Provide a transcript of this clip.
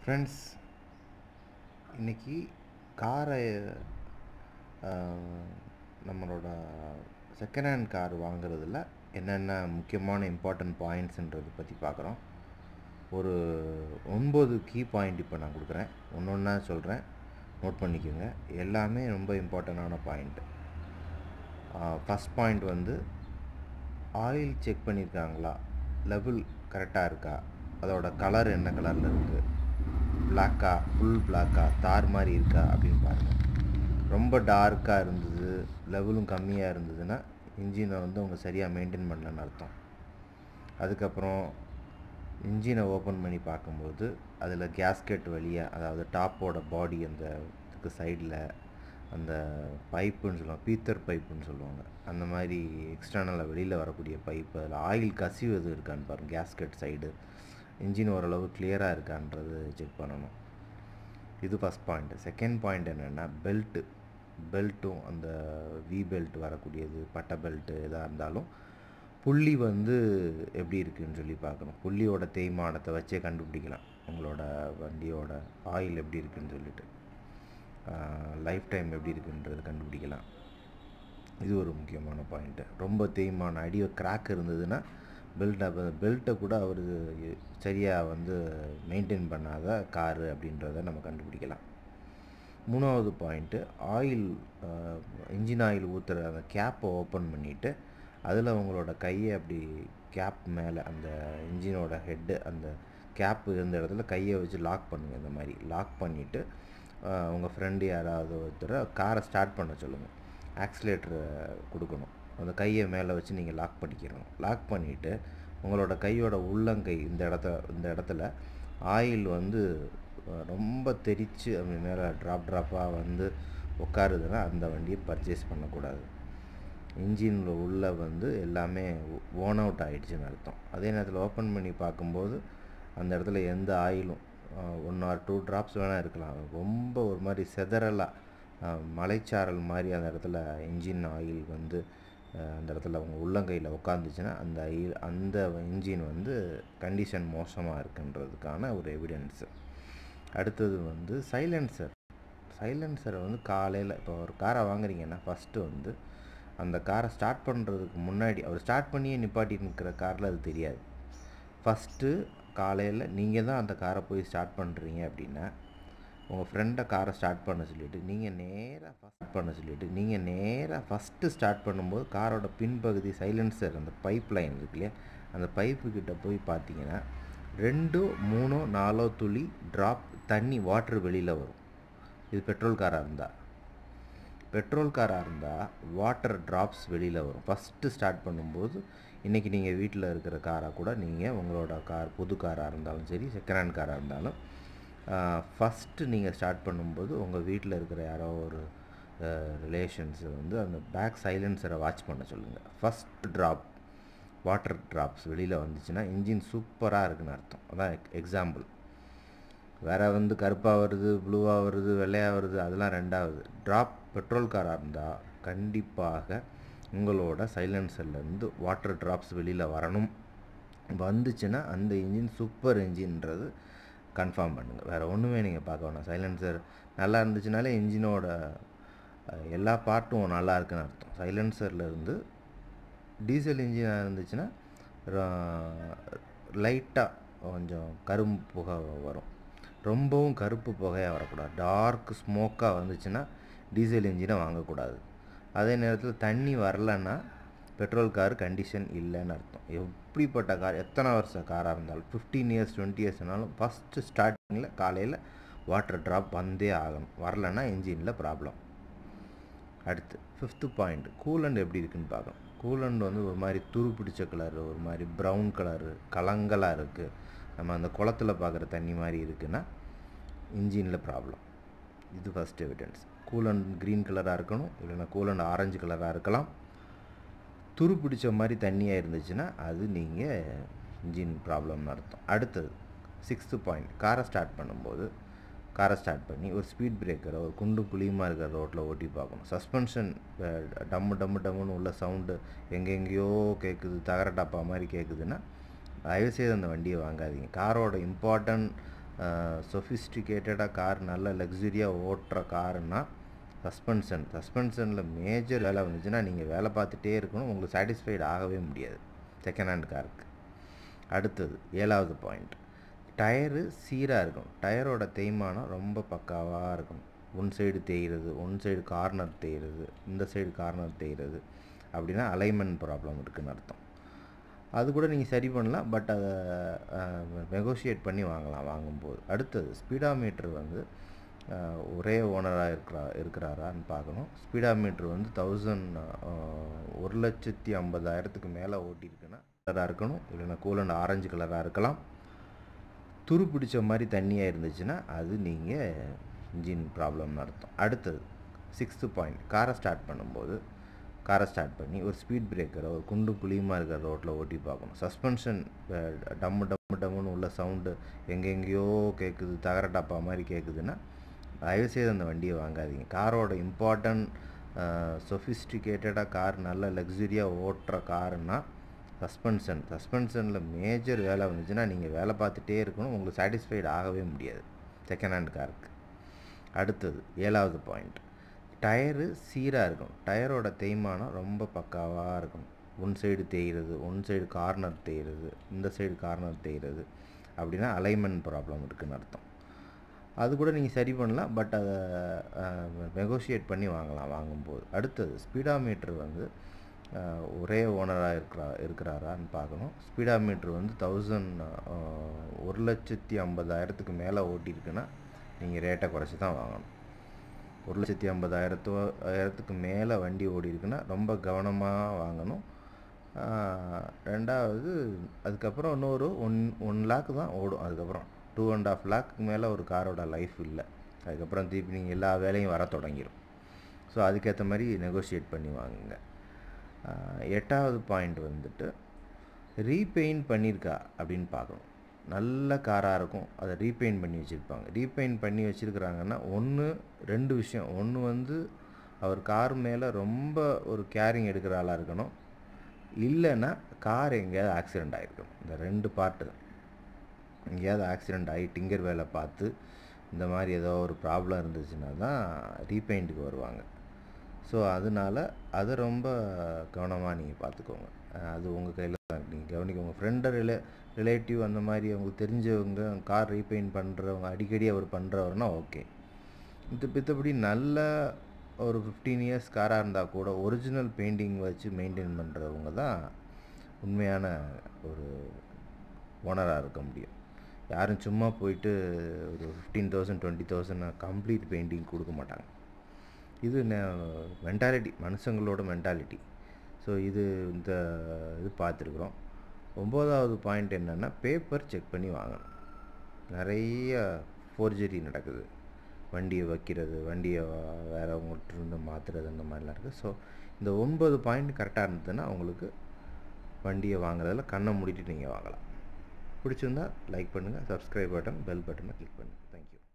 friends இன்னைக்கு காரை நம்மளோட செகண்ட் ஹேண்ட் கார் வாங்குறதுல என்னென்ன முக்கியமான இம்பார்ட்டன்ட் பாயிண்ட்ஸுன்றதை பற்றி பார்க்குறோம் ஒரு ஒன்பது கீ பாயிண்ட் இப்போ நான் கொடுக்குறேன் ஒன்று ஒன்றா சொல்கிறேன் நோட் பண்ணிக்கோங்க எல்லாமே ரொம்ப இம்பார்ட்டண்டான பாயிண்ட் ஃபஸ்ட் பாயிண்ட் வந்து ஆயில் செக் பண்ணியிருக்காங்களா லெவல் கரெக்டாக இருக்கா அதோட கலர் என்ன கலரில் இருக்குது பிளாக்கா ஃபுல் பிளாக்கா தார் மாதிரி இருக்கா அப்படின்னு பாருங்கள் ரொம்ப டார்க்காக இருந்தது லெவலும் கம்மியாக இருந்ததுன்னா இன்ஜினை வந்து அவங்க சரியாக மெயின்டைன் பண்ணலன்னு அர்த்தம் அதுக்கப்புறம் இன்ஜினை ஓப்பன் பண்ணி பார்க்கும்போது அதில் கேஸ்கெட் வழியாக அதாவது டாப்போட பாடி அந்த இதுக்கு சைடில் அந்த பைப்புன்னு சொல்லுவாங்க பீத்தர் பைப்புன்னு சொல்லுவாங்க அந்த மாதிரி எக்ஸ்டர்னலாக வெளியில் வரக்கூடிய பைப்பு அதில் ஆயில் கசிவு எதுவும் இருக்கான்னு பாருங்கள் கேஸ்கெட் சைடு இன்ஜின் ஓரளவு கிளியராக இருக்கான்றது செக் பண்ணணும் இது ஃபஸ்ட் பாயிண்ட் செகண்ட் பாயிண்ட் என்னென்னா பெல்ட்டு பெல்ட்டும் அந்த வி பெல்ட் வரக்கூடியது பட்டை பெல்ட்டு எதாக இருந்தாலும் புள்ளி வந்து எப்படி இருக்குதுன்னு சொல்லி பார்க்கணும் புள்ளியோட தேய்மானத்தை வச்சே கண்டுபிடிக்கலாம் உங்களோட வண்டியோட ஆயில் எப்படி இருக்குதுன்னு சொல்லிட்டு லைஃப் டைம் எப்படி இருக்குன்றது கண்டுபிடிக்கலாம் இது ஒரு முக்கியமான பாயிண்ட்டு ரொம்ப தேய்மான அடி கிராக் இருந்ததுன்னா பெல்ட்டை பெல்ட்டை கூட அவர் சரியாக வந்து மெயின்டைன் பண்ணாத காரு அப்படின்றத நம்ம கண்டுபிடிக்கலாம் மூணாவது பாயிண்ட்டு ஆயில் இன்ஜின் ஆயில் ஊற்றுற அந்த கேப்பை ஓப்பன் பண்ணிவிட்டு அதில் உங்களோட கையை அப்படி கேப் மேலே அந்த இன்ஜினோட ஹெட்டு அந்த கேப் இருந்த இடத்துல கையை வச்சு லாக் பண்ணுங்கள் இந்த மாதிரி லாக் பண்ணிவிட்டு உங்கள் ஃப்ரெண்டு யாராவது ஒருத்தர் காரை ஸ்டார்ட் பண்ண சொல்லுங்கள் ஆக்சிலேட்டரை கொடுக்கணும் அந்த கையை மேலே வச்சு நீங்கள் லாக் பண்ணிக்கிறணும் லாக் பண்ணிவிட்டு உங்களோட கையோட உள்ளங்கை இந்த இடத்த இந்த இடத்துல ஆயில் வந்து ரொம்ப தெரித்து அப்படி மேலே ட்ராப் ட்ராப்பாக வந்து உட்காருதுன்னா அந்த வண்டியை பர்ச்சேஸ் பண்ணக்கூடாது இன்ஜினில் உள்ளே வந்து எல்லாமே ஓன் அவுட் ஆகிடுச்சின்னு அர்த்தம் அதே நேரத்தில் ஓப்பன் பண்ணி பார்க்கும்போது அந்த இடத்துல எந்த ஆயிலும் ஒன் ஆர் டூ ட்ராப்ஸ் வேணால் இருக்கலாம் ரொம்ப ஒரு மாதிரி செதறலாக மலைச்சாரல் மாதிரி அந்த இடத்துல இன்ஜின் ஆயில் வந்து அந்த இடத்துல அவங்க உள்ளங்கையில் உட்காந்துச்சுன்னா அந்த ஆயில் அந்த இன்ஜின் வந்து கண்டிஷன் மோசமாக இருக்குன்றதுக்கான ஒரு எவிடன்ஸு அடுத்தது வந்து சைலன்சர் சைலன்சரை வந்து காலையில் இப்போ ஒரு காரை வாங்குறீங்கன்னா ஃபஸ்ட்டு வந்து அந்த காரை ஸ்டார்ட் பண்ணுறதுக்கு முன்னாடி அவர் ஸ்டார்ட் பண்ணியே நிப்பாட்டி நிற்கிற காரில் அது தெரியாது ஃபஸ்ட்டு காலையில் நீங்கள் தான் அந்த காரை போய் ஸ்டார்ட் பண்ணுறீங்க அப்படின்னா உங்கள் ஃப்ரெண்டை காரை ஸ்டார்ட் பண்ண சொல்லிவிட்டு நீங்கள் நேராக ஃபஸ்ட் பண்ண சொல்லிவிட்டு நீங்கள் நேராக ஃபஸ்ட்டு ஸ்டார்ட் பண்ணும்போது காரோட பின்பகுதி சைலன்சர் அந்த பைப் லைன் இருக்கு இல்லையா அந்த பைப்புக்கிட்ட போய் பார்த்தீங்கன்னா ரெண்டோ மூணோ நாலோ துளி ட்ராப் தண்ணி வாட்ரு வெளியில் வரும் இது பெட்ரோல் காராக இருந்தால் பெட்ரோல் காராக இருந்தால் வாட்டர் ட்ராப்ஸ் வெளியில் வரும் ஃபஸ்ட்டு ஸ்டார்ட் பண்ணும்போது இன்றைக்கி நீங்கள் வீட்டில் இருக்கிற காராக கூட நீங்கள் உங்களோட கார் புது காராக இருந்தாலும் சரி செகண்ட் ஹேண்ட் காராக இருந்தாலும் ஃபஸ்ட்டு நீங்கள் ஸ்டார்ட் பண்ணும்போது உங்கள் வீட்டில் இருக்கிற யாரோ ஒரு ரிலேஷன்ஸை வந்து அந்த பேக் சைலன்சரை வாட்ச் பண்ண சொல்லுங்கள் ஃபஸ்ட் ட்ராப் வாட்டர் ட்ராப்ஸ் வெளியில் வந்துச்சுன்னா இன்ஜின் சூப்பராக இருக்குன்னு அர்த்தம் அதான் எக்ஸாம்பிள் வேறு வந்து கருப்பாக வருது ப்ளூவாக வருது வெள்ளையாக வருது அதெல்லாம் ரெண்டாவது ட்ராப் பெட்ரோல் காராக இருந்தால் கண்டிப்பாக உங்களோட சைலன்சர்லேருந்து வாட்டர் ட்ராப்ஸ் வெளியில் வரணும் வந்துச்சுன்னா அந்த இன்ஜின் சூப்பர் இன்ஜின்றது கன்ஃபார்ம் பண்ணுங்கள் வேறு ஒன்றுமே நீங்கள் பார்க்க வேணாம் சைலன்சர் நல்லா இருந்துச்சுனாலே இன்ஜினோட எல்லா பார்ட்டும் நல்லா இருக்குன்னு அர்த்தம் சைலன்சர்லேருந்து டீசல் இன்ஜினாக இருந்துச்சுன்னா லைட்டாக கொஞ்சம் கரும்பு புகை வரும் ரொம்பவும் கருப்பு புகையாக வரக்கூடாது டார்க் ஸ்மோக்காக வந்துச்சுன்னா டீசல் இன்ஜினை வாங்கக்கூடாது அதே நேரத்தில் தண்ணி வரலன்னா பெட்ரோல் கார் கண்டிஷன் இல்லைன்னு அர்த்தம் எப்படிப்பட்ட கார் எத்தனை வருஷம் காராக இருந்தாலும் ஃபிஃப்டீன் இயர்ஸ் டுவெண்ட்டி இயர்ஸ்னாலும் ஃபஸ்ட்டு ஸ்டார்டிங்கில் காலையில் வாட்டர் ட்ராப் வந்தே ஆகணும் வரலன்னா இன்ஜினில் ப்ராப்ளம் அடுத்து ஃபிஃப்த்து பாயிண்ட் கூலண்ட் எப்படி இருக்குன்னு பார்க்கணும் கூலண்ட் வந்து ஒரு மாதிரி துரு பிடிச்ச கலரு ஒரு மாதிரி ப்ரௌன் கலரு கலங்கலாக இருக்குது நம்ம அந்த குளத்தில் பார்க்குற தண்ணி மாதிரி இருக்குன்னா இன்ஜினில் ப்ராப்ளம் இது ஃபஸ்ட் எவிடன்ஸ் கூலண்ட் க்ரீன் கலராக இருக்கணும் இல்லைன்னா கூலண்ட் ஆரஞ்சு கலராக இருக்கலாம் துரு பிடிச்ச மாதிரி தண்ணியாக இருந்துச்சுன்னா அது நீங்கள் இன்ஜின் ப்ராப்ளம்னு அர்த்தம் அடுத்தது சிக்ஸ்த்து பாயிண்ட் காரை ஸ்டார்ட் பண்ணும்போது காரை ஸ்டார்ட் பண்ணி ஒரு ஸ்பீட் பிரேக்கரை ஒரு குண்டு குழியுமாக இருக்கிற ரோட்டில் ஓட்டி பார்க்கணும் சஸ்பென்ஷன் டம்மு டம்மு டம்முன்னு உள்ள சவுண்டு எங்கெங்கேயோ கேட்குது தகர டப்பா மாதிரி கேட்குதுன்னா தயவுசெய்து அந்த வண்டியை வாங்காதீங்க காரோட இம்பார்ட்டன்ட் சொஃபிஸ்டிகேட்டடாக கார் நல்ல லக்ஸுரியாக ஓட்டுற காருன்னா சஸ்பென்ஷன் சஸ்பென்ஷனில் மேஜர் வேலை வந்துச்சுன்னா நீங்கள் வேலை பார்த்துட்டே இருக்கணும் உங்களுக்கு சாட்டிஸ்ஃபைடு ஆகவே முடியாது செகண்ட் ஹேண்ட் காருக்கு அடுத்தது ஏழாவது பாயிண்ட் டயரு சீராக இருக்கும் டயரோட தேய்மானம் ரொம்ப பக்காவாக இருக்கணும் ஒன் சைடு தேய்கிறது ஒன் சைடு கார்னர் தேய்கிறது இந்த சைடு கார்னர் தேய்கிறது அப்படின்னா அலைன்மெண்ட் ப்ராப்ளம் இருக்குதுன்னு அர்த்தம் அது கூட நீங்கள் சரி பண்ணலாம் பட் அதை நெகோஷியேட் பண்ணி வாங்கலாம் வாங்கும்போது அடுத்தது ஸ்பீடாமீட்டர் வந்து ஒரே ஓனராக இருக்கிறா இருக்கிறாரான்னு பார்க்கணும் ஸ்பீடாமீட்ரு வந்து தௌசண்ட் ஒரு லட்சத்தி ஐம்பதாயிரத்துக்கு மேலே ஓட்டியிருக்குன்னா கலராக இருக்கணும் இல்லைன்னா கூலண்ட் ஆரஞ்சு கலராக இருக்கலாம் துரு பிடிச்ச மாதிரி தண்ணியாக இருந்துச்சுன்னா அது நீங்கள் இன்ஜின் ப்ராப்ளம்னு அர்த்தம் அடுத்தது சிக்ஸ்த்து பாயிண்ட் காரை ஸ்டார்ட் பண்ணும்போது காரை ஸ்டார்ட் பண்ணி ஒரு ஸ்பீட் பிரேக்கரை ஒரு குண்டு குழியுமாக இருக்கிற ரோட்டில் ஓட்டி பார்க்கணும் சஸ்பென்ஷன் டம்மு டம்மு டம்முன்னு உள்ள சவுண்டு எங்கெங்கேயோ கேட்குது தகர டப்பா மாதிரி கேட்குதுன்னா தயவுசெய்து அந்த வண்டியை வாங்காதீங்க காரோட இம்பார்ட்டன்ட் சொஃபிஸ்டிகேட்டடாக கார் நல்ல லக்ஸுரியாக ஓட்டுற காருன்னா சஸ்பென்ஷன் சஸ்பென்ஷனில் மேஜர் வேலை வந்துச்சுன்னா நீங்கள் வேலை பார்த்துட்டே இருக்கணும் உங்களுக்கு சாட்டிஸ்ஃபைடு ஆகவே முடியாது செகண்ட் ஹேண்ட் காருக்கு அடுத்தது ஏழாவது பாயிண்ட் டயரு சீராக இருக்கும் டயரோட தேய்மானம் ரொம்ப பக்காவாக இருக்கணும் ஒன் சைடு தேய்கிறது ஒன் சைடு கார்னர் தேய்கிறது இந்த சைடு கார்னர் தேய்கிறது அப்படின்னா அலைன்மெண்ட் ப்ராப்ளம் இருக்குதுன்னு அர்த்தம் அது கூட நீங்கள் சரி பண்ணலாம் பட் அதை நெகோஷியேட் பண்ணி வாங்கலாம் வாங்கும்போது அடுத்தது ஸ்பீடாமீட்ரு வந்து ஒரே ஓனராக இருக்கிறா இருக்கிறாரான்னு பார்க்கணும் ஸ்பீடாமீட்ரு வந்து தௌசண்ட் ஒரு லட்சத்தி ஐம்பதாயிரத்துக்கு மேலே ஓட்டியிருக்குன்னா நீங்கள் ரேட்டை குறைச்சி தான் வாங்கணும் ஒரு லட்சத்தி ஐம்பதாயிரத்து ஆயிரத்துக்கு மேலே வண்டி ஓடி இருக்குன்னா ரொம்ப கவனமாக வாங்கணும் ரெண்டாவது அதுக்கப்புறம் இன்னொரு ஒன் ஒன் லேக்கு தான் ஓடும் அதுக்கப்புறம் டூ அண்ட் ஆஃப் லேக்கு மேலே ஒரு காரோட லைஃப் இல்லை அதுக்கப்புறம் திருப்பி நீங்கள் எல்லா வேலையும் வர தொடங்கிடும் ஸோ அதுக்கேற்ற மாதிரி நெகோஷியேட் பண்ணி வாங்குங்க எட்டாவது பாயிண்ட் வந்துட்டு ரீபெயிண்ட் பண்ணியிருக்கா அப்படின்னு பார்க்கணும் நல்ல காராக இருக்கும் அதை ரீபெயிண்ட் பண்ணி வச்சுருப்பாங்க ரீபெயிண்ட் பண்ணி வச்சுருக்குறாங்கன்னா ஒன்று ரெண்டு விஷயம் ஒன்று வந்து அவர் கார் மேலே ரொம்ப ஒரு கேரிங் எடுக்கிற ஆளாக இருக்கணும் இல்லைன்னா கார் எங்கேயாவது ஆக்சிடெண்ட் ஆகிருக்கணும் இந்த ரெண்டு பார்ட்டு தான் எங்கேயாவது ஆக்சிடெண்ட் ஆகி டிங்கர் வேலை பார்த்து இந்த மாதிரி ஏதோ ஒரு ப்ராப்ளம் இருந்துச்சுன்னா தான் ரீபெயிண்ட்டுக்கு வருவாங்க ஸோ அதனால் அதை ரொம்ப கவனமாக நீங்கள் பார்த்துக்கோங்க அது உங்கள் கையில் தான் நீங்கள் கவனிக்க உங்கள் ஃப்ரெண்டு ரிலே ரிலேட்டிவ் அந்த மாதிரி அவங்களுக்கு தெரிஞ்சவங்க கார் ரீபெயிண்ட் பண்ணுறவங்க அடிக்கடி அவர் பண்ணுறவர்னா ஓகே இது மித்தபடி நல்ல ஒரு ஃபிஃப்டீன் இயர்ஸ் காராக இருந்தால் கூட ஒரிஜினல் பெயிண்டிங் வச்சு மெயின்டைன் பண்ணுறவங்க தான் உண்மையான ஒரு ஓனராக இருக்க முடியும் யாரும் சும்மா போயிட்டு ஒரு fifteen thousand twenty thousand complete painting கொடுக்க மாட்டாங்க இது மென்டாலிட்டி மனுஷங்களோட மென்டாலிட்டி ஸோ இது இந்த இது பார்த்துருக்குறோம் ஒம்போதாவது பாயிண்ட் என்னென்னா பேப்பர் செக் பண்ணி வாங்கணும் நிறைய ஃபோர்ஜரி நடக்குது வண்டியை வைக்கிறது வண்டியை வேறவங்கள்ட்ட இருந்து மாற்றுறது அந்த மாதிரிலாம் இருக்குது ஸோ இந்த ஒன்பது பாயிண்ட் கரெக்டாக இருந்ததுன்னா உங்களுக்கு வண்டியை வாங்குறதுல கண்ணை மூடிட்டு நீங்கள் வாங்கலாம் பிடிச்சிருந்தா லைக் பண்ணுங்கள் சப்ஸ்கிரைப் பட்டன் பெல் பட்டனை கிளிக் பண்ணுங்கள் தேங்க்யூ